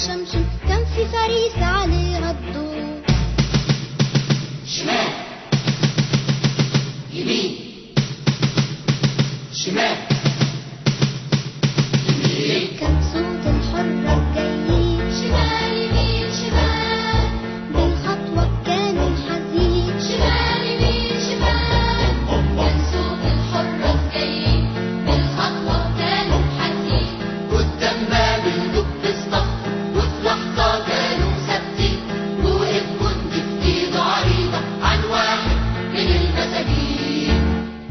شمشم كان في فريسة عليها الضوء شمال يمين شمال يمين كان صوت الحرة الجايين شمال يمين شمال بالخطوة كان الحزين شمال يمين شمال كان صوت الحرة الجايين بالخطوة كان الحزين قدام باب الدب اصطف وفي لحظة كانوا ثابتين وقف جندي في ايده عريضة عن واحد من المساجين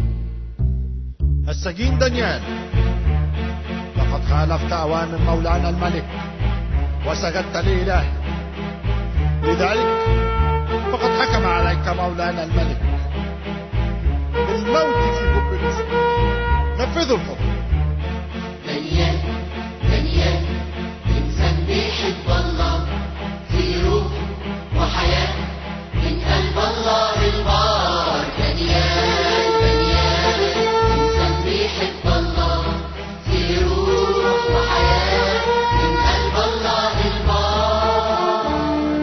السجين دانيال لقد خالفت أوامر مولانا الملك وسجدت لإله لذلك فقد حكم عليك مولانا الملك بالموت في جب الأسد نفذوا الحكم دانيال دانيال إنسان بيحب الله في روح وحياة من قلب الله البار دانيال دانيال إنسان بيحب الله في روح وحياة من قلب الله البار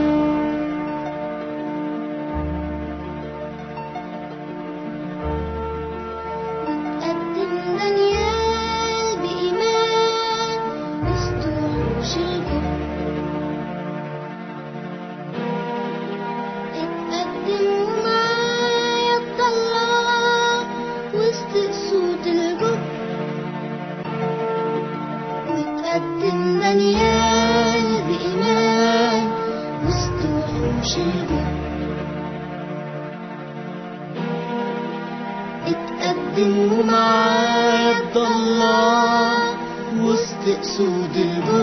قدم دانيال بإيمان وسط وحوش الجب اتقدم ومعايا اتطلع وسط أسود الجب واتقدم دانيال بإيمان وسط وحوش الجب اتقدم ومعايا اتطلع وسط أسود الجب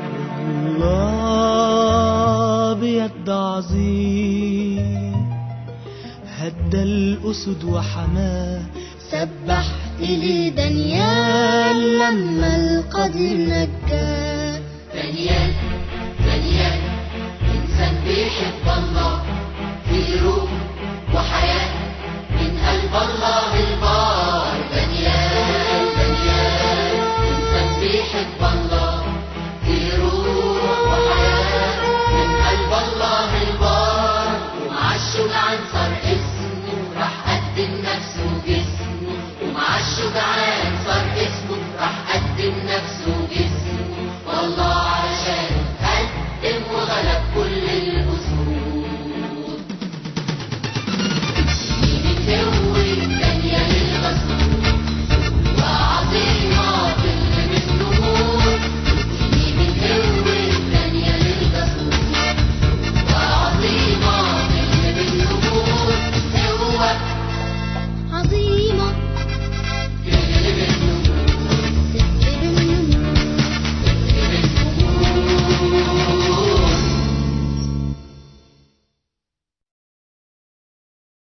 الله بيد عظيم هدى الأسد وحماه سبح إلي دانيال لما القدير نجاه دانيال دانيال إنسان بيحب الله في روح وحياة من قلب الله البار دانيال دانيال إنسان بيحب الله في روح وحياة من قلب الله البار ومع الشجعان صار اسمه راح قدم نفسه وجسمه ومع الشجعان صار اسمه راح قدم نفسه وجسمه